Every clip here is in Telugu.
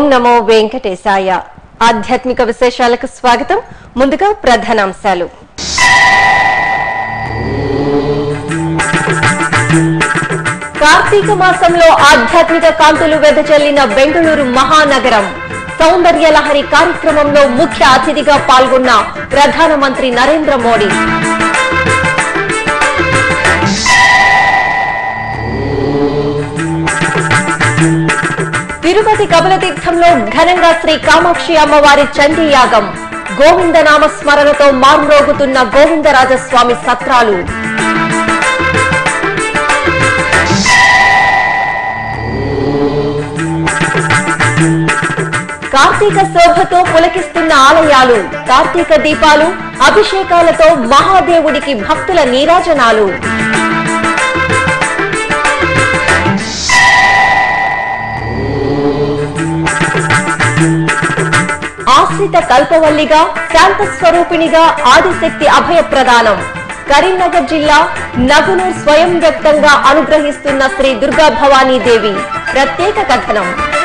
నమో వెంకటేశాయ ఆధ్యాత్మిక విశేషాలకు స్వాగతం ముందుగా ప్రధానాంశాలు కార్తీక మాసంలో ఆధ్యాత్మిక కాంతులు వెదజల్లిన బెంగళూరు మహానగరం సౌందర్య లహరి కార్యక్రమంలో ముఖ్య అతిథిగా పాల్గొన్న ప్రధానమంత్రి నరేంద్ర మోడీ తిరుపతి కమలతీర్థంలో ఘనంగా శ్రీ కామాక్షి అమ్మవారి చండీ యాగం గోవింద నామ స్మరణతో మారుమ్రోగుతున్న గోవిందరాజస్వామి సత్రాలు కార్తీక శోభతో పులకిస్తున్న ఆలయాలు కార్తీక దీపాలు అభిషేకాలతో మహాదేవుడికి భక్తుల నీరాజనాలు ఆశ్రిత కల్పవల్లిగా శాంత స్వరూపిణిగా ఆదిశక్తి అభయ ప్రదానం కరీంనగర్ జిల్లా నగునూర్ స్వయం వ్యక్తంగా అనుగ్రహిస్తున్న శ్రీ దుర్గా భవానీ దేవి ప్రత్యేక కథనం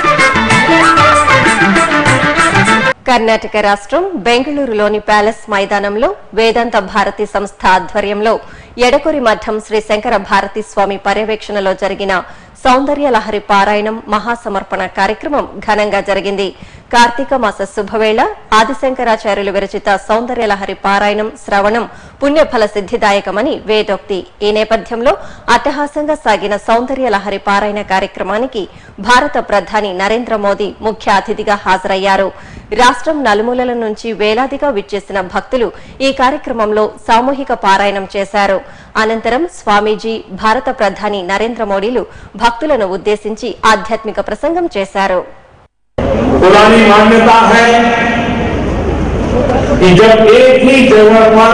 కర్ణాటక రాష్ట్రం బెంగళూరులోని ప్యాలెస్ మైదానంలో వేదాంత భారతి సంస్థ ఆధ్వర్యంలో ఎడకొరి మఠం శ్రీ శంకర భారతి స్వామి పర్యవేక్షణలో జరిగిన సౌందర్య లహరి పారాయణం మహాసమర్పణ కార్యక్రమం ఘనంగా జరిగింది కార్తీక మాస శుభవేళ ఆదిశంకరాచార్యులు విరచిత సౌందర్య లహరి పారాయణం శ్రవణం పుణ్యఫల సిద్ధిదాయకమని వేదోక్తి ఈ నేపథ్యంలో అట్టహాసంగా సాగిన సౌందర్య లహరి పారాయణ కార్యక్రమానికి భారత ప్రధాని నరేంద్ర మోదీ ముఖ్య అతిథిగా హాజరయ్యారు రాష్ట్రం నలుమూలల నుంచి వేలాదిగా విచ్చేసిన భక్తులు ఈ కార్యక్రమంలో సామూహిక పారాయణం చేశారు అనంతరం స్వామీజీ భారత ప్రధాని నరేంద్ర మోడీలు భక్తులను ఉద్దేశించి ఆధ్యాత్మిక ప్రసంగం చేశారు पुरानी मान्यता है कि जब एक ही जगह पर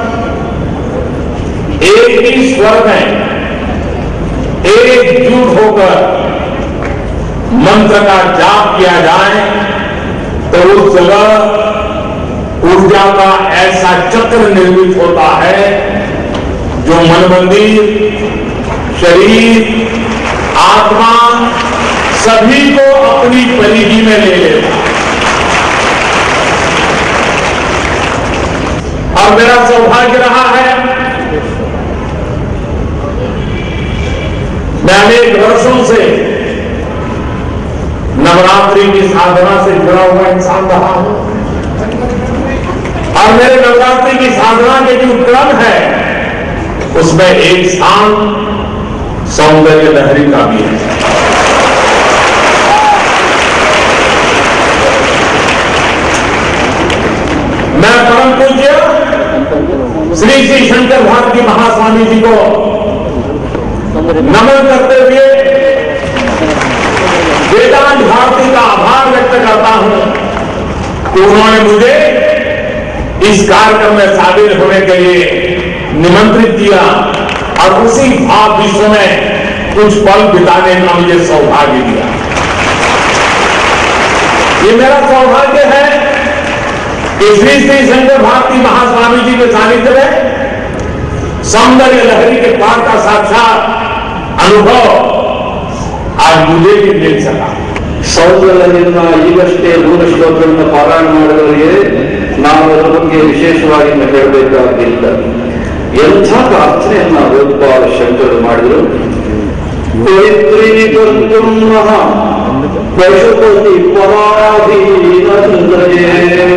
एक ही स्वर में एकजुट होकर मंत्र का जाप किया जाए तो उस जगह ऊर्जा का ऐसा चक्र निर्मित होता है जो मन मंदिर शरीर आत्मा सभी को अपनी परिधि में ले लेता है और मेरा सौभाग्य रहा है मैं अनेक वर्षों से नवरात्रि की साधना से जुड़ा हुआ इंसान रहा हूं और मेरे नवरात्रि की साधना के जो क्रम है उसमें एक स्थान सौंदर्य लहरी का भी है मैं परम पूज्य श्री श्री शंकर भारती महास्वामी जी को नमन करते हुए वेदांत भारती का आभार व्यक्त करता हूं कि उन्होंने मुझे इस कार्यक्रम में शामिल होने के लिए निमंत्रित किया और उसी भाव विश्व में कुछ पल बिताने का मुझे सौभाग्य दिया ये मेरा सौभाग्य है कि श्री श्री शंकर भारती महास्वामी जी के सानिध्य में सौंदर्य लहरी के पार का साक्षात अनुभव आज मुझे भी मिल सका ಸೌಂದರ್ಯದಿಂದ ಈಗಷ್ಟೇ ಮೂಲ ಶ್ಲೋಕಗಳನ್ನು ಪಾರಾಯಣ ಮಾಡಿದವರಿಗೆ ನಾವು ಅದರ ಬಗ್ಗೆ ವಿಶೇಷವಾಗಿ ಹೇಳಬೇಕಾಗಿಲ್ಲ ಎಂಥ ಪ್ರಾರ್ಥನೆಯನ್ನ ಗೋಪಾಲ ಶಂಕರರು ಮಾಡಿದರು ಪವಿತ್ರೀಕರ್ತು ಪಶುಪತಿ ಪರಾಧೀನಂದಯೇ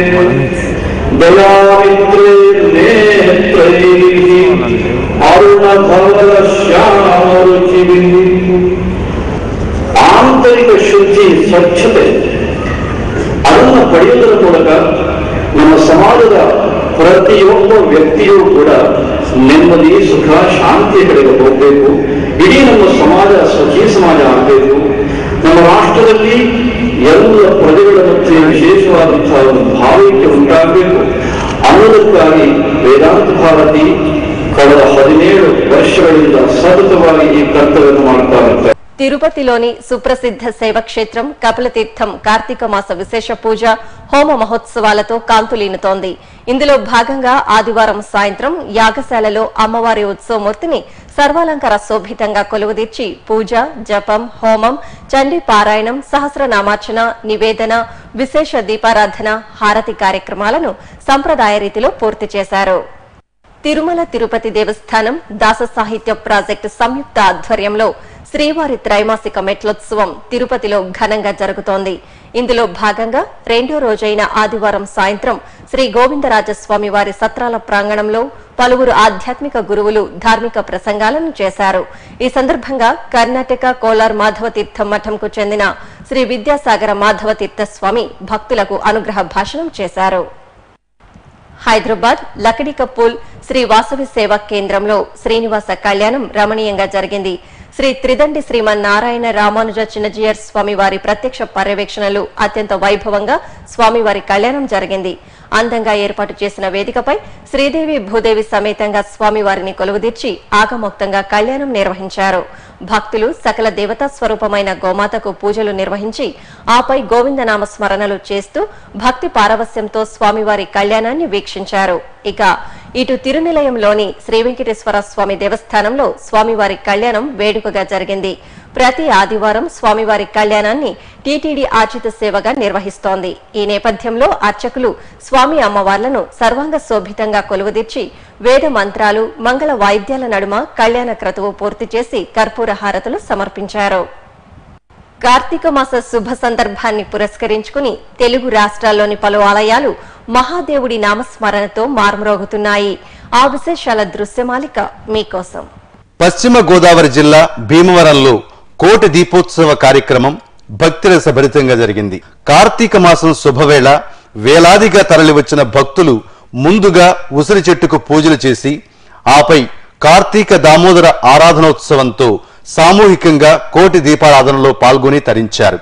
ದಯಾಮಿತ್ರೇ ನೇತ್ರೈ ಅರುಣ ಧವಲ ಶ್ಯಾಮ ರುಚಿ ಆಂತರಿಕ ಶುದ್ಧಿ ಸ್ವಚ್ಛತೆ ಅದನ್ನು ಪಡೆಯುವುದರ ಮೂಲಕ ನಮ್ಮ ಸಮಾಜದ ಪ್ರತಿಯೊಬ್ಬ ವ್ಯಕ್ತಿಯೂ ಕೂಡ ನೆಮ್ಮದಿ ಸುಖ ಶಾಂತಿಯ ಕಡೆಗೆ ಹೋಗಬೇಕು ಇಡೀ ನಮ್ಮ ಸಮಾಜ ಸ್ವಕೀಯ ಸಮಾಜ ಆಗಬೇಕು ನಮ್ಮ ರಾಷ್ಟ್ರದಲ್ಲಿ ಎಲ್ಲ ಪ್ರಜೆಗಳ ಮಧ್ಯೆ ವಿಶೇಷವಾದಂತಹ ಒಂದು ಭಾವೈಕ್ಯ ಉಂಟಾಗಬೇಕು ಅನ್ನೋದಕ್ಕಾಗಿ ವೇದಾಂತ ಭಾರತಿ ಕಳೆದ ಹದಿನೇಳು ವರ್ಷಗಳಿಂದ ಸತತವಾಗಿ ಈ ಕರ್ತವ್ಯವನ್ನು ಮಾಡ್ತಾ ಇರ್ತಾರೆ తిరుపతిలోని సుప్రసిద్ధ శైవక్షేత్రం కపిలతీర్థం కార్తీక మాస విశేష పూజ హోమ మహోత్సవాలతో కాంతులీనుతోంది ఇందులో భాగంగా ఆదివారం సాయంత్రం యాగశాలలో అమ్మవారి ఉత్సవమూర్తిని సర్వాలంకార శోభితంగా కొలువుదీర్చి పూజ జపం హోమం చండీ పారాయణం సహస్రనామార్చన నివేదన విశేష దీపారాధన హారతి కార్యక్రమాలను సంప్రదాయ రీతిలో పూర్తి చేశారు తిరుమల తిరుపతి దేవస్థానం దాస సాహిత్య ప్రాజెక్టు సంయుక్త ఆధ్వర్యంలో శ్రీవారి త్రైమాసిక మెట్లోత్సవం తిరుపతిలో ఘనంగా జరుగుతోంది ఇందులో భాగంగా రెండో రోజైన ఆదివారం సాయంత్రం శ్రీ గోవిందరాజస్వామి వారి సత్రాల ప్రాంగణంలో పలువురు ఆధ్యాత్మిక గురువులు ధార్మిక ప్రసంగాలను చేశారు ఈ సందర్భంగా కర్ణాటక కోలార్ మాధవ తీర్థం మఠంకు చెందిన శ్రీ విద్యాసాగర మాధవ తీర్థ స్వామి భక్తులకు అనుగ్రహ భాషణం చేశారు హైదరాబాద్ లకడికపూల్ శ్రీ వాసవి సేవా కేంద్రంలో శ్రీనివాస కళ్యాణం రమణీయంగా జరిగింది శ్రీ త్రిదండి శ్రీమన్నారాయణ రామానుజ చిన్నజీయర్ స్వామి వారి ప్రత్యక్ష పర్యవేక్షణలు అత్యంత వైభవంగా స్వామివారి కళ్యాణం జరిగింది అందంగా ఏర్పాటు చేసిన వేదికపై శ్రీదేవి భూదేవి సమేతంగా స్వామివారిని కొలువుదీర్చి ఆగమోక్తంగా కళ్యాణం నిర్వహించారు భక్తులు సకల దేవతా స్వరూపమైన గోమాతకు పూజలు నిర్వహించి ఆపై గోవిందనామ స్మరణలు చేస్తూ భక్తి పారవస్యంతో స్వామివారి కళ్యాణాన్ని వీక్షించారు ఇక ఇటు తిరునిలయంలోని శ్రీ వెంకటేశ్వర స్వామి దేవస్థానంలో స్వామివారి కళ్యాణం వేడుకగా జరిగింది ప్రతి ఆదివారం స్వామివారి కళ్యాణాన్ని టీటీడీ ఆర్జిత సేవగా నిర్వహిస్తోంది ఈ నేపథ్యంలో అర్చకులు స్వామి అమ్మవార్లను సర్వాంగ శోభితంగా కొలువుదీర్చి వేద మంత్రాలు మంగళ వాయిద్యాల నడుమ కళ్యాణ క్రతువు పూర్తి చేసి కర్పూర హారతులు సమర్పించారు కార్తీక మాస శుభ సందర్భాన్ని పురస్కరించుకుని తెలుగు రాష్ట్రాల్లోని పలు ఆలయాలు మహాదేవుడి నామస్మరణతో మార్మరోగుతున్నాయి ఆ విశేషాల దృశ్యమాలిక మీకోసం పశ్చిమ గోదావరి జిల్లా భీమవరంలో కోటి దీపోత్సవ కార్యక్రమం భక్తిరస భరితంగా జరిగింది కార్తీక మాసం శుభవేళ వేలాదిగా తరలివచ్చిన భక్తులు ముందుగా ఉసిరి చెట్టుకు పూజలు చేసి ఆపై కార్తీక దామోదర ఆరాధనోత్సవంతో సామూహికంగా కోటి దీపారాధనలో పాల్గొని తరించారు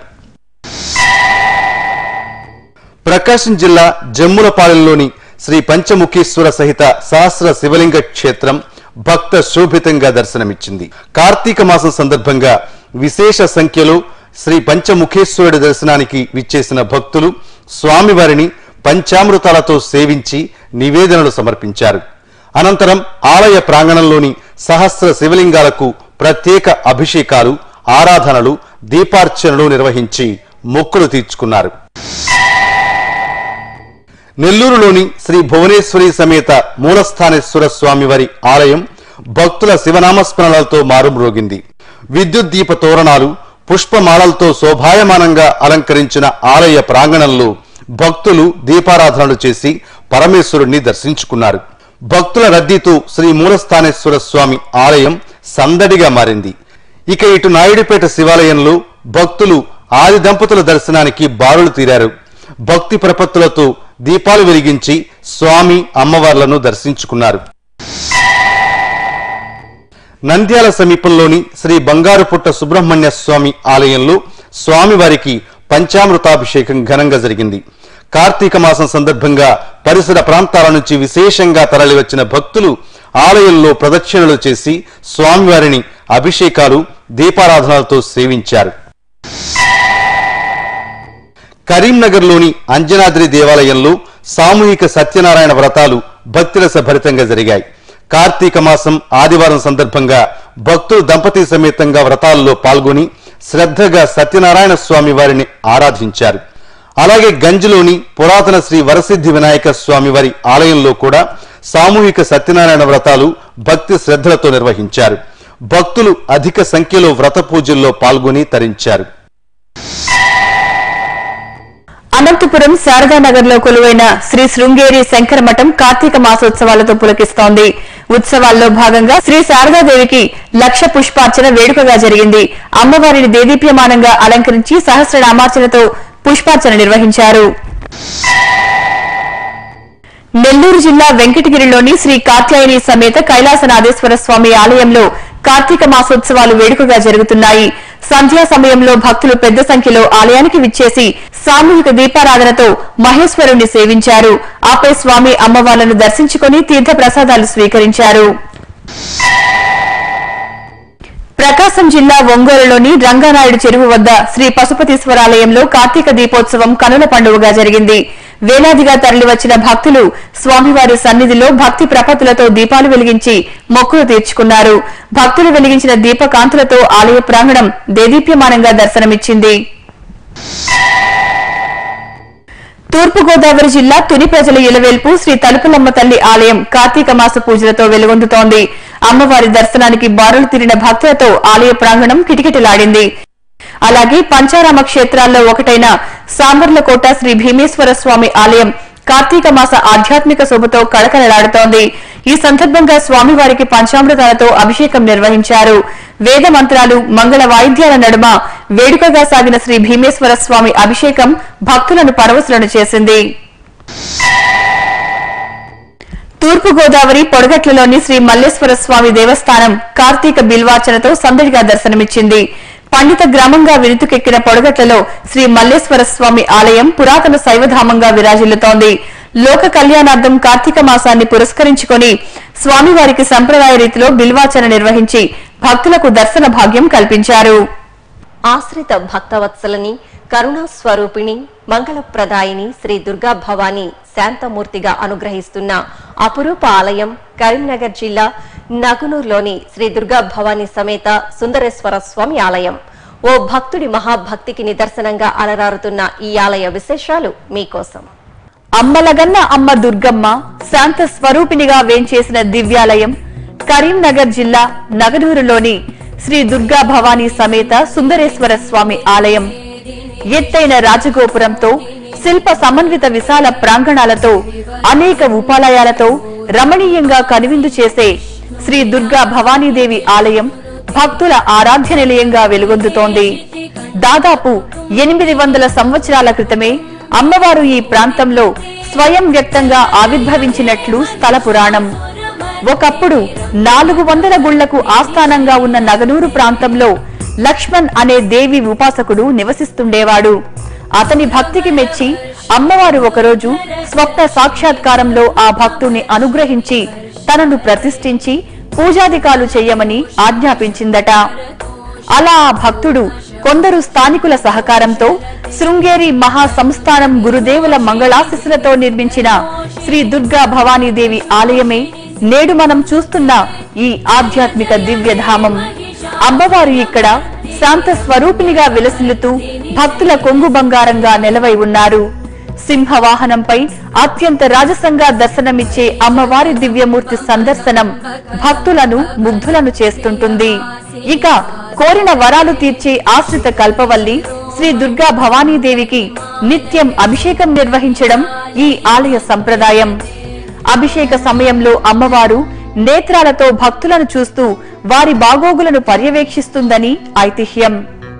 ప్రకాశం జిల్లా జమ్ములపాలెంలోని శ్రీ పంచముఖేశ్వర సహిత సహస్ర శివలింగ క్షేత్రం భక్త శోభితంగా దర్శనమిచ్చింది కార్తీక మాసం సందర్భంగా విశేష సంఖ్యలో శ్రీ పంచముఖేశ్వరుడి దర్శనానికి విచ్చేసిన భక్తులు స్వామివారిని పంచామృతాలతో సేవించి నివేదనలు సమర్పించారు అనంతరం ఆలయ ప్రాంగణంలోని సహస్ర శివలింగాలకు ప్రత్యేక అభిషేకాలు ఆరాధనలు దీపార్చనలు నిర్వహించి మొక్కులు తీర్చుకున్నారు నెల్లూరులోని శ్రీ భువనేశ్వరి సమేత మూలస్థానేశ్వర స్వామివారి ఆలయం భక్తుల శివనామస్మరణలతో మారుమ్రోగింది విద్యుత్ దీప తోరణాలు పుష్పమాలలతో శోభాయమానంగా అలంకరించిన ఆలయ ప్రాంగణంలో భక్తులు దీపారాధనలు చేసి పరమేశ్వరుణ్ణి దర్శించుకున్నారు భక్తుల రద్దీతో శ్రీ మూలస్థానేశ్వర స్వామి ఆలయం సందడిగా మారింది ఇక ఇటు నాయుడుపేట శివాలయంలో భక్తులు ఆది దంపతుల దర్శనానికి బారులు తీరారు భక్తి ప్రపత్తులతో దీపాలు వెలిగించి స్వామి అమ్మవార్లను దర్శించుకున్నారు నంద్యాల సమీపంలోని శ్రీ బంగారుపుట్ట సుబ్రహ్మణ్య స్వామి ఆలయంలో స్వామివారికి పంచామృతాభిషేకం ఘనంగా జరిగింది కార్తీక మాసం సందర్భంగా పరిసర ప్రాంతాల నుంచి విశేషంగా తరలివచ్చిన భక్తులు ఆలయంలో ప్రదక్షిణలు చేసి స్వామివారిని అభిషేకాలు దీపారాధనలతో సేవించారు కరీంనగర్లోని అంజనాద్రి దేవాలయంలో సామూహిక సత్యనారాయణ వ్రతాలు భక్తిరస భరితంగా జరిగాయి కార్తీక మాసం ఆదివారం సందర్భంగా భక్తులు దంపతి సమేతంగా వ్రతాల్లో పాల్గొని శ్రద్ధగా సత్యనారాయణ స్వామి వారిని ఆరాధించారు అలాగే గంజ్లోని పురాతన శ్రీ వరసిద్ధి వినాయక స్వామి వారి ఆలయంలో కూడా సామూహిక సత్యనారాయణ వ్రతాలు భక్తి శ్రద్ధలతో నిర్వహించారు భక్తులు అధిక సంఖ్యలో వ్రత పూజల్లో పాల్గొని తరించారు అనంతపురం శారదానగర్ లో కొలువైన శ్రీ శృంగేరి శంకర మఠం కార్తీక మాసోత్సవాలతో పులకిస్తోంది ఉత్సవాల్లో భాగంగా శ్రీ శారదాదేవికి లక్ష పుష్పార్చన వేడుకగా జరిగింది అమ్మవారిని దేదీప్యమానంగా అలంకరించి సహస్రనామార్చనతో పుష్పార్చన నిర్వహించారు నెల్లూరు జిల్లా వెంకటగిరిలోని శ్రీ కాత్యాయని సమేత కైలాసనాథేశ్వర స్వామి ఆలయంలో కార్తీక మాసోత్సవాలు వేడుకగా జరుగుతున్నాయి సంధ్యా సమయంలో భక్తులు పెద్ద సంఖ్యలో ఆలయానికి విచ్చేసి సామూహిక దీపారాధనతో మహేశ్వరుణ్ణి సేవించారు ఆపై స్వామి అమ్మవార్లను దర్శించుకుని తీర్థ ప్రసాదాలు స్వీకరించారు ప్రకాశం జిల్లా ఒంగోలులోని రంగానాయుడు చెరువు వద్ద శ్రీ పశుపతీశ్వరాలయంలో కార్తీక దీపోత్సవం కనుల పండుగగా జరిగింది వేలాదిగా తరలివచ్చిన భక్తులు స్వామివారి సన్నిధిలో భక్తి ప్రపత్తులతో దీపాలు వెలిగించి మొక్కులు తీర్చుకున్నారు భక్తులు వెలిగించిన దీపకాంతులతో ఆలయ ప్రాంగణం దేదీప్యమానంగా దర్శనమిచ్చింది తూర్పుగోదావరి జిల్లా తుని ప్రజల ఇలవేల్పు శ్రీ తలుపులమ్మ తల్లి ఆలయం కార్తీక మాస పూజలతో వెలుగొందుతోంది అమ్మవారి దర్శనానికి బారులు తీరిన భక్తులతో ఆలయ ప్రాంగణం కిటకిటలాడింది అలాగే పంచారామ క్షేత్రాల్లో ఒకటైన సాంబర్లకోట శ్రీ భీమేశ్వర స్వామి ఆలయం కార్తీక మాస ఆధ్యాత్మిక శోభతో కళకళలాడుతోంది ఈ సందర్భంగా స్వామివారికి పంచామృతాలతో అభిషేకం నిర్వహించారు వేద మంత్రాలు మంగళ వాయిద్యాల నడుమ వేడుకగా సాగిన శ్రీ భీమేశ్వర స్వామి అభిషేకం భక్తులను పరవశులను చేసింది తూర్పుగోదావరి పొడగట్లలోని శ్రీ మల్లేశ్వర స్వామి దేవస్థానం కార్తీక బిల్వార్చనతో సందడిగా దర్శనమిచ్చింది పండిత గ్రామంగా విరుతుకెక్కిన పొడగట్లలో శ్రీ మల్లేశ్వర స్వామి ఆలయం పురాతన శైవధామంగా విరాజిల్లుతోంది లోక కళ్యాణార్థం కార్తీక మాసాన్ని పురస్కరించుకొని స్వామివారికి సంప్రదాయ రీతిలో బిల్వాచన నిర్వహించి భక్తులకు దర్శన భాగ్యం కల్పించారు ఆశ్రిత భక్తవత్సలని కరుణా స్వరూపిణి మంగళప్రదాయిని శ్రీ దుర్గా భవాని శాంతమూర్తిగా అనుగ్రహిస్తున్న అపురూప ఆలయం కరీంనగర్ జిల్లా నగునూరులోని శ్రీ దుర్గా భవాని సమేత సుందరేశ్వర స్వామి ఆలయం ఓ భక్తుడి మహాభక్తికి నిదర్శనంగా అలరారుతున్న ఈ ఆలయ విశేషాలు మీకోసం అమ్మలగన్న అమ్మ దుర్గమ్మ శాంత స్వరూపిణిగా వేంచేసిన దివ్యాలయం కరీంనగర్ జిల్లా నగనూరులోని శ్రీ దుర్గా భవానీ సమేత సుందరేశ్వర స్వామి ఆలయం ఎత్తైన రాజగోపురంతో శిల్ప సమన్విత విశాల ప్రాంగణాలతో అనేక ఉపాలయాలతో రమణీయంగా కనువిందు చేసే శ్రీ దుర్గా భవానీదేవి ఆలయం భక్తుల ఆరాధ్య నిలయంగా వెలుగొందుతోంది దాదాపు ఎనిమిది వందల సంవత్సరాల క్రితమే అమ్మవారు ఈ ప్రాంతంలో స్వయం వ్యక్తంగా ఆవిర్భవించినట్లు స్థల పురాణం ఒకప్పుడు నాలుగు వందల గుళ్లకు ఆస్థానంగా ఉన్న నగనూరు ప్రాంతంలో లక్ష్మణ్ అనే దేవి ఉపాసకుడు నివసిస్తుండేవాడు అతని భక్తికి మెచ్చి అమ్మవారు ఒకరోజు స్వప్న సాక్షాత్కారంలో ఆ భక్తుని అనుగ్రహించి తనను ప్రతిష్ఠించి పూజాధికాలు చెయ్యమని ఆజ్ఞాపించిందట అలా ఆ భక్తుడు కొందరు స్థానికుల సహకారంతో శృంగేరి మహా సంస్థానం గురుదేవుల మంగళాశిస్సులతో నిర్మించిన శ్రీ దుర్గా భవానీదేవి ఆలయమే నేడు మనం చూస్తున్న ఈ ఆధ్యాత్మిక దివ్యధామం అమ్మవారు ఇక్కడ శాంత స్వరూపిణిగా విలసిల్లుతూ భక్తుల కొంగు బంగారంగా నెలవై ఉన్నారు సింహవాహనంపై అత్యంత రాజసంగా దర్శనమిచ్చే అమ్మవారి దివ్యమూర్తి సందర్శనం భక్తులను ముగ్ధులను చేస్తుంటుంది ఇక కోరిన వరాలు తీర్చే ఆశ్రిత కల్పవల్లి శ్రీ దుర్గా భవానీదేవికి నిత్యం అభిషేకం నిర్వహించడం ఈ ఆలయ సంప్రదాయం అభిషేక సమయంలో అమ్మవారు నేత్రాలతో భక్తులను చూస్తూ వారి బాగోగులను పర్యవేక్షిస్తుందని ఐతిహ్యం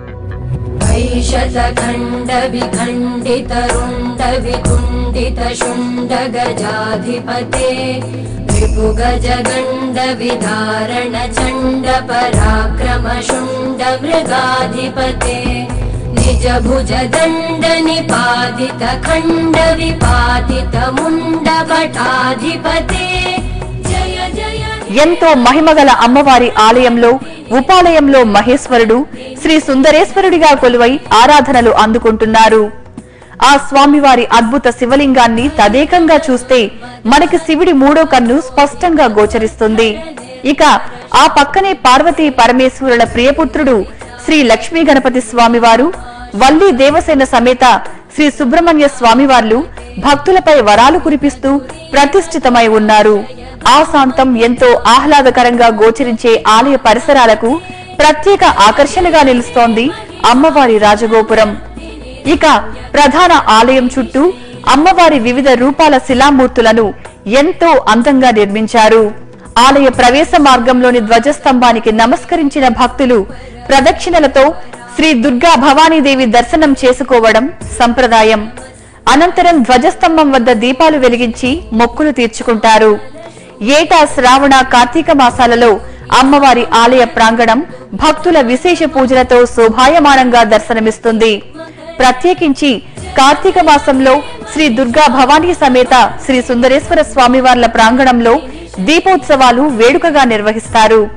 ऐशतखण्ड विखण्डित रुण्ड वितुण्डित शुण्ड गजाधिपते रिपुगज गण्ड विधारण चण्ड पराक्रम शुण्ड मृगाधिपते निज भुज दण्ड निपातित खण्ड विपातित मुण्ड भटाधिपते जय जय ఎంతో మహిమగల అమ్మవారి ఆలయంలో ఉపాలయంలో మహేశ్వరుడు శ్రీ సుందరేశ్వరుడిగా కొలువై ఆరాధనలు అందుకుంటున్నారు ఆ స్వామివారి అద్భుత శివలింగాన్ని తదేకంగా చూస్తే మనకి శివుడి మూడో కన్ను స్పష్టంగా గోచరిస్తుంది ఇక ఆ పక్కనే పార్వతీ పరమేశ్వరుల ప్రియపుత్రుడు శ్రీ లక్ష్మీ గణపతి స్వామివారు వల్లి దేవసేన సమేత శ్రీ సుబ్రహ్మణ్య స్వామివార్లు భక్తులపై వరాలు కురిపిస్తూ ప్రతిష్ఠితమై ఉన్నారు ఆశాంతం ఎంతో ఆహ్లాదకరంగా గోచరించే ఆలయ పరిసరాలకు ప్రత్యేక ఆకర్షణగా నిలుస్తోంది అమ్మవారి రాజగోపురం ఇక ప్రధాన ఆలయం చుట్టూ అమ్మవారి వివిధ రూపాల శిలామూర్తులను ఎంతో అందంగా నిర్మించారు ఆలయ ప్రవేశ మార్గంలోని ధ్వజస్తంభానికి నమస్కరించిన భక్తులు ప్రదక్షిణలతో శ్రీ దుర్గా భవానీదేవి దర్శనం చేసుకోవడం సంప్రదాయం అనంతరం ధ్వజస్తంభం వద్ద దీపాలు వెలిగించి మొక్కులు తీర్చుకుంటారు ఏటా శ్రావణ కార్తీక మాసాలలో అమ్మవారి ఆలయ ప్రాంగణం భక్తుల విశేష పూజలతో శోభాయమానంగా దర్శనమిస్తుంది ప్రత్యేకించి కార్తీక మాసంలో శ్రీ దుర్గా భవానీ సమేత శ్రీ సుందరేశ్వర స్వామివార్ల ప్రాంగణంలో దీపోత్సవాలు వేడుకగా నిర్వహిస్తారు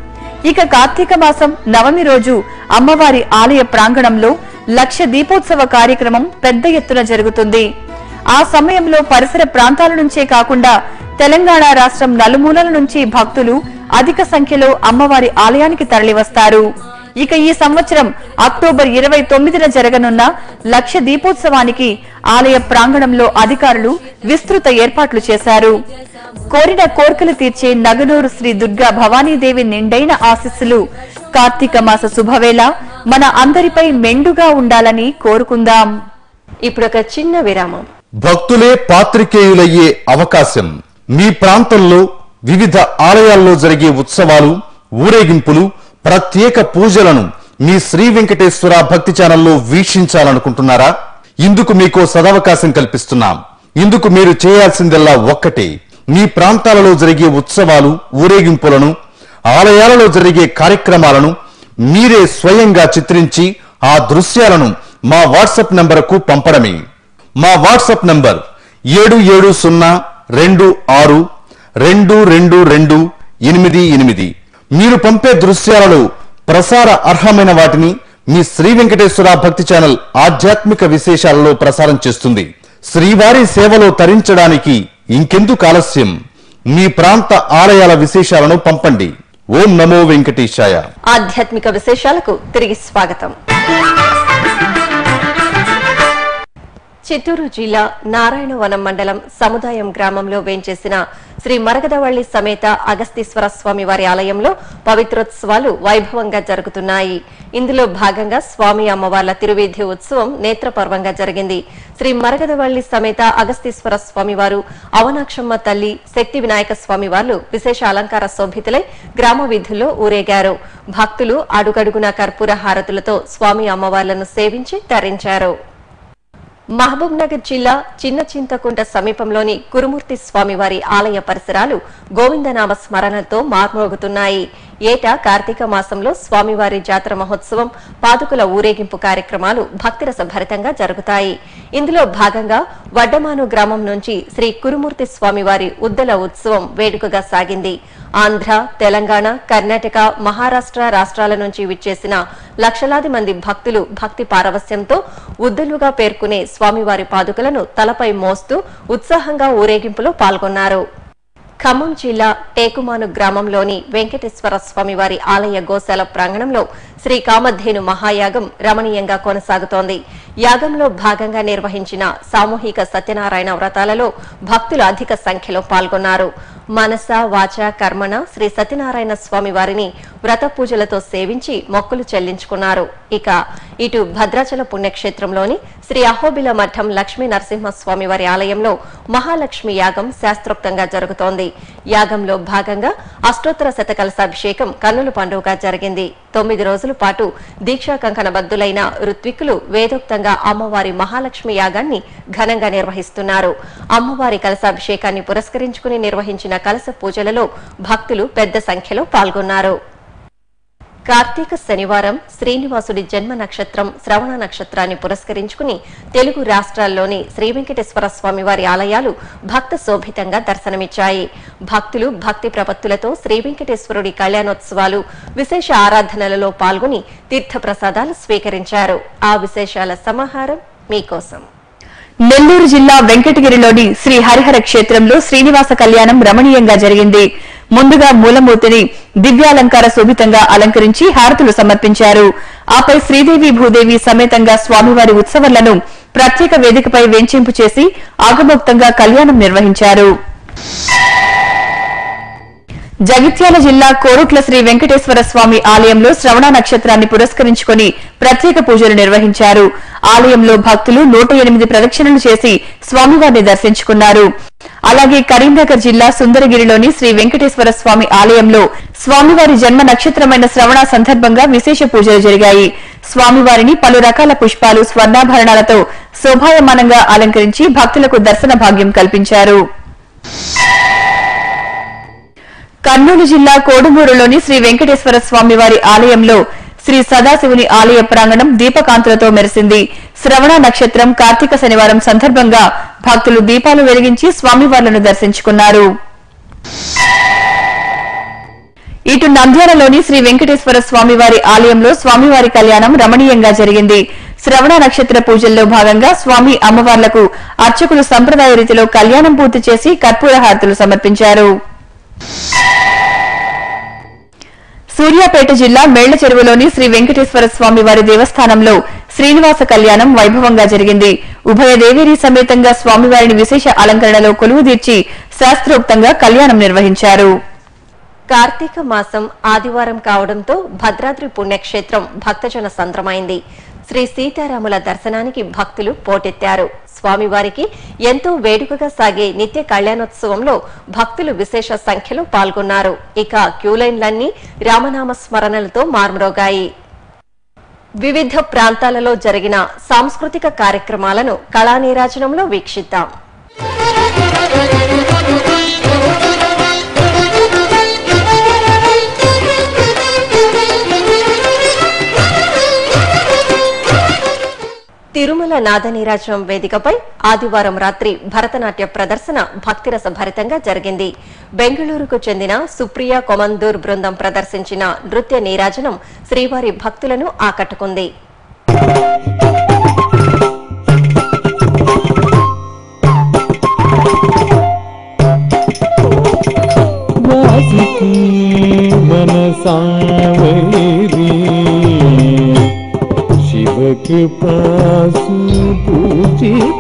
ఇక కార్తీక మాసం నవమి రోజు అమ్మవారి ఆలయ ప్రాంగణంలో లక్ష దీపోత్సవ కార్యక్రమం పెద్ద ఎత్తున జరుగుతుంది ఆ సమయంలో పరిసర ప్రాంతాల నుంచే కాకుండా తెలంగాణ రాష్ట్రం నలుమూలల నుంచి భక్తులు అధిక సంఖ్యలో అమ్మవారి ఆలయానికి తరలివస్తారు ఇక ఈ సంవత్సరం అక్టోబర్ ఇరవై తొమ్మిదిన జరగనున్న లక్ష దీపోత్సవానికి ఆలయ ప్రాంగణంలో అధికారులు విస్తృత ఏర్పాట్లు చేశారు కోరిన కోర్కెలు తీర్చే నగనూరు శ్రీ దుర్గా భవానీదేవి నిండైన ఆశీస్సులు కార్తీక మాస శుభవేళ మన అందరిపై మెండుగా ఉండాలని కోరుకుందాం ఇప్పుడు ఒక చిన్న విరామం భక్తులే పాత్రికేయులయ్యే అవకాశం మీ ప్రాంతంలో వివిధ ఆలయాల్లో జరిగే ఉత్సవాలు ఊరేగింపులు ప్రత్యేక పూజలను మీ శ్రీ వెంకటేశ్వర భక్తి ఛానల్లో వీక్షించాలనుకుంటున్నారా ఇందుకు మీకో సదవకాశం కల్పిస్తున్నాం ఇందుకు మీరు చేయాల్సిందల్లా ఒక్కటే మీ ప్రాంతాలలో జరిగే ఉత్సవాలు ఊరేగింపులను ఆలయాలలో జరిగే కార్యక్రమాలను మీరే స్వయంగా చిత్రించి ఆ దృశ్యాలను మా వాట్సాప్ నంబరుకు పంపడమే మా వాట్సాప్ నంబర్ ఏడు ఏడు సున్నా రెండు ఆరు రెండు రెండు రెండు ఎనిమిది ఎనిమిది మీరు పంపే దృశ్యాలలో ప్రసార అర్హమైన వాటిని మీ శ్రీ వెంకటేశ్వర భక్తి ఛానల్ ఆధ్యాత్మిక విశేషాలలో ప్రసారం చేస్తుంది శ్రీవారి సేవలో తరించడానికి ఇంకెందుకు ఆలస్యం మీ ప్రాంత ఆలయాల విశేషాలను పంపండి ఓం నమో వెంకటేశాయ ఆధ్యాత్మిక విశేషాలకు తిరిగి స్వాగతం చిత్తూరు జిల్లా నారాయణవనం మండలం సముదాయం గ్రామంలో వేంచేసిన శ్రీ మరగదవల్లి సమేత అగస్తీశ్వర స్వామి వారి ఆలయంలో పవిత్రోత్సవాలు వైభవంగా జరుగుతున్నాయి ఇందులో భాగంగా స్వామి అమ్మవార్ల తిరువీధి ఉత్సవం నేత్రపర్వంగా జరిగింది శ్రీ మరగదవల్లి సమేత అగస్తీశ్వర స్వామి వారు అవనాక్షమ్మ తల్లి శక్తి వినాయక స్వామి వార్లు విశేష అలంకార శోభితులై గ్రామ వీధుల్లో ఊరేగారు భక్తులు అడుగడుగున కర్పూర హారతులతో స్వామి అమ్మవార్లను సేవించి తరించారు మహబూబ్ నగర్ జిల్లా చిన్న చింతకుంట సమీపంలోని కురుమూర్తి స్వామివారి ఆలయ పరిసరాలు గోవిందనామ స్మరణతో మార్మోగుతున్నాయి ఏటా కార్తీక మాసంలో స్వామివారి జాతర మహోత్సవం పాదుకుల ఊరేగింపు కార్యక్రమాలు భక్తిరస భరితంగా జరుగుతాయి ఇందులో భాగంగా వడ్డమాను గ్రామం నుంచి శ్రీ కురుమూర్తి స్వామివారి ఉద్దల ఉత్సవం వేడుకగా సాగింది ఆంధ్ర తెలంగాణ కర్ణాటక మహారాష్ట్ర రాష్ట్రాల నుంచి విచ్చేసిన లక్షలాది మంది భక్తులు భక్తి పారవస్యంతో ఉద్దలుగా పేర్కొనే స్వామివారి పాదుకలను తలపై మోస్తూ ఉత్సాహంగా ఊరేగింపులో పాల్గొన్నారు ఖమ్మం జిల్లా టేకుమాను గ్రామంలోని వెంకటేశ్వర స్వామివారి ఆలయ గోశాల ప్రాంగణంలో శ్రీ కామధేను మహాయాగం రమణీయంగా కొనసాగుతోంది యాగంలో భాగంగా నిర్వహించిన సామూహిక సత్యనారాయణ వ్రతాలలో భక్తులు అధిక సంఖ్యలో పాల్గొన్నారు మనస వాచ కర్మణ శ్రీ సత్యనారాయణ స్వామి వారిని వ్రత పూజలతో సేవించి మొక్కులు చెల్లించుకున్నారు ఇక ఇటు భద్రాచల పుణ్యక్షేత్రంలోని శ్రీ అహోబిల మఠం లక్ష్మీ నరసింహస్వామి వారి ఆలయంలో మహాలక్ష్మి యాగం శాస్త్రోక్తంగా జరుగుతోంది యాగంలో భాగంగా అష్టోత్తర శతకలశాభిషేకం కన్నుల పండుగగా జరిగింది తొమ్మిది రోజుల పాటు దీక్షా కంకణ బద్దులైన ఋత్విక్కులు వేదోక్తంగా అమ్మవారి మహాలక్ష్మి యాగాన్ని ఘనంగా నిర్వహిస్తున్నారు అమ్మవారి కలశాభిషేకాన్ని పురస్కరించుకుని నిర్వహించిన కలశ పూజలలో భక్తులు పెద్ద సంఖ్యలో పాల్గొన్నారు కార్తీక శనివారం శ్రీనివాసుడి జన్మ నక్షత్రం శ్రవణ నక్షత్రాన్ని పురస్కరించుకుని తెలుగు రాష్ట్రాల్లోని శ్రీ వెంకటేశ్వర స్వామి వారి ఆలయాలు భక్త శోభితంగా దర్శనమిచ్చాయి భక్తులు భక్తి ప్రపత్తులతో శ్రీ వెంకటేశ్వరుడి కళ్యాణోత్సవాలు విశేష ఆరాధనలలో పాల్గొని తీర్థప్రసాదాలు స్వీకరించారు ఆ విశేషాల సమాహారం మీకోసం నెల్లూరు జిల్లా వెంకటగిరిలోని శ్రీ హరిహర క్షేత్రంలో శ్రీనివాస కళ్యాణం రమణీయంగా జరిగింది ముందుగా మూలమూర్తిని దివ్యాలంకార శోభితంగా అలంకరించి హారతులు సమర్పించారు ఆపై శ్రీదేవి భూదేవి సమేతంగా స్వామివారి ఉత్సవాలను ప్రత్యేక వేదికపై వేంచింపు చేసి ఆగమోక్తంగా కళ్యాణం నిర్వహించారు జగిత్యాల జిల్లా కోరుట్ల శ్రీ వెంకటేశ్వర స్వామి ఆలయంలో శ్రవణ నక్షత్రాన్ని పురస్కరించుకుని ప్రత్యేక పూజలు నిర్వహించారు ఆలయంలో భక్తులు నూట ఎనిమిది ప్రదక్షిణలు చేసి స్వామివారిని దర్శించుకున్నారు అలాగే కరీంనగర్ జిల్లా సుందరగిరిలోని శ్రీ వెంకటేశ్వర స్వామి ఆలయంలో స్వామివారి జన్మ నక్షత్రమైన శ్రవణ సందర్భంగా విశేష పూజలు జరిగాయి స్వామివారిని పలు రకాల పుష్పాలు స్వర్ణాభరణాలతో శోభాయమానంగా అలంకరించి భక్తులకు దర్శన భాగ్యం కల్పించారు కర్నూలు జిల్లా కోడుమూరులోని శ్రీ వెంకటేశ్వర స్వామి వారి ఆలయంలో శ్రీ సదాశివుని ఆలయ ప్రాంగణం దీపకాంతులతో మెరిసింది శ్రవణ నక్షత్రం కార్తీక శనివారం సందర్భంగా భక్తులు దీపాలు వెలిగించి స్వామివార్లను దర్శించుకున్నారు ఇటు నంద్యాలలోని శ్రీ వెంకటేశ్వర స్వామివారి ఆలయంలో స్వామివారి కళ్యాణం రమణీయంగా జరిగింది శ్రవణ నక్షత్ర పూజల్లో భాగంగా స్వామి అమ్మవార్లకు అర్చకులు సంప్రదాయ రీతిలో కళ్యాణం పూర్తి చేసి కర్పూర హారతులు సమర్పించారు సూర్యాపేట జిల్లా మేళ్ల చెరువులోని శ్రీ వెంకటేశ్వర స్వామి వారి దేవస్థానంలో శ్రీనివాస కళ్యాణం వైభవంగా జరిగింది ఉభయ దేవేరి సమేతంగా స్వామివారిని విశేష అలంకరణలో కొలువుదీర్చి శాస్త్రోక్తంగా కళ్యాణం నిర్వహించారు కార్తీక మాసం ఆదివారం కావడంతో భద్రాద్రి పుణ్యక్షేత్రం భక్తజన సంద్రమైంది శ్రీ సీతారాముల దర్శనానికి భక్తులు పోటెత్తారు స్వామివారికి ఎంతో వేడుకగా సాగే నిత్య కళ్యాణోత్సవంలో భక్తులు విశేష సంఖ్యలో పాల్గొన్నారు ఇక క్యూలైన్లన్నీ రామనామ స్మరణలతో మార్మరోగాయి వివిధ ప్రాంతాలలో జరిగిన సాంస్కృతిక కార్యక్రమాలను కళానీరాజనంలో వీక్షిద్దాం తిరుమల నాదనీరాజనం వేదికపై ఆదివారం రాత్రి భరతనాట్య ప్రదర్శన భక్తిరస భరితంగా జరిగింది బెంగళూరుకు చెందిన సుప్రియ కొమందూర్ బృందం ప్రదర్శించిన నృత్య నీరాజనం శ్రీవారి భక్తులను ఆకట్టుకుంది वासिकी मन सांवरी शिव कृपा सुपूजित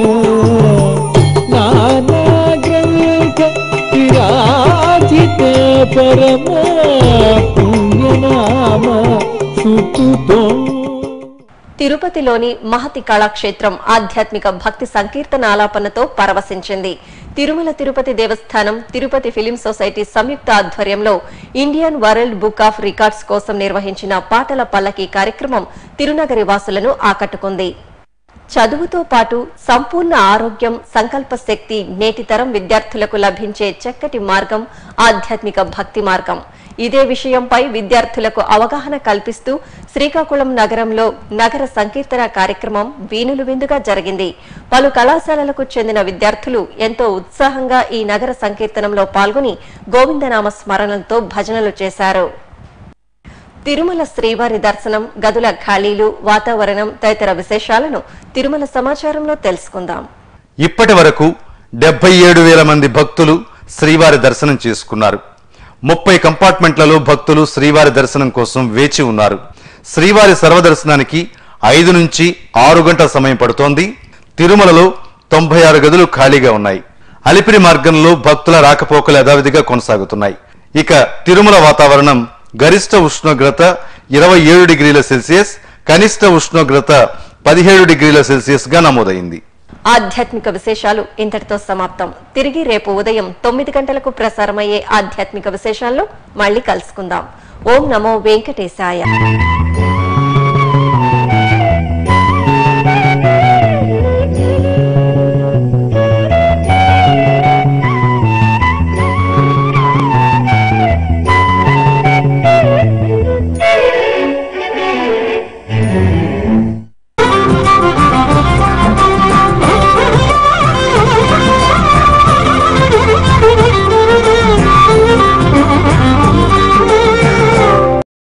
नाना ग्रंथ विराजित परम पुण्य नाम सुकृतो తిరుపతిలోని మహతి కళాక్షేత్రం ఆధ్యాత్మిక భక్తి సంకీర్తన ఆలాపనతో పరవశించింది తిరుమల తిరుపతి దేవస్థానం తిరుపతి ఫిలిం సొసైటీ సంయుక్త ఆధ్వర్యంలో Indian world book of records కోసం నిర్వహించిన పాటల పల్లకి కార్యక్రమం తిరునగరి వాసులను ఆకట్టుకుంది చదువుతో పాటు సంపూర్ణ ఆరోగ్యం సంకల్ప శక్తి నేటి తరం విద్యార్థులకు లభించే చక్కటి మార్గం ఆధ్యాత్మిక భక్తి మార్గం ఇదే విషయంపై విద్యార్థులకు అవగాహన కల్పిస్తూ శ్రీకాకుళం నగరంలో నగర సంకీర్తన కార్యక్రమం వీనులు విందుగా జరిగింది పలు కళాశాలలకు చెందిన విద్యార్థులు ఎంతో ఉత్సాహంగా ఈ నగర సంకీర్తనంలో పాల్గొని గోవిందనామ స్మరణలతో భజనలు చేశారు తిరుమల శ్రీవారి దర్శనం గదుల ఖాళీలు వాతావరణం తదితర విశేషాలను తిరుమల సమాచారంలో తెలుసుకుందాం ఇప్పటి వరకు డెబ్బై ఏడు వేల మంది భక్తులు శ్రీవారి దర్శనం చేసుకున్నారు ముప్పై కంపార్ట్మెంట్లలో భక్తులు శ్రీవారి దర్శనం కోసం వేచి ఉన్నారు శ్రీవారి సర్వదర్శనానికి ఐదు నుంచి ఆరు గంటల సమయం పడుతోంది తిరుమలలో తొంభై ఆరు గదులు ఖాళీగా ఉన్నాయి అలిపిరి మార్గంలో భక్తుల రాకపోకలు యథావిధిగా కొనసాగుతున్నాయి ఇక తిరుమల వాతావరణం గరిష్ట ఉష్ణోగ్రత ఇరవై ఏడు డిగ్రీల సెల్సియస్ కనిష్ట ఉష్ణోగ్రత పదిహేడు డిగ్రీల సెల్సియస్ గా నమోదైంది ఆధ్యాత్మిక విశేషాలు ఇంతటితో సమాప్తం తిరిగి రేపు ఉదయం తొమ్మిది గంటలకు ప్రసారమయ్యే ఆధ్యాత్మిక విశేషాల్లో మళ్ళీ కలుసుకుందాం ఓం నమో వెంకటేశాయ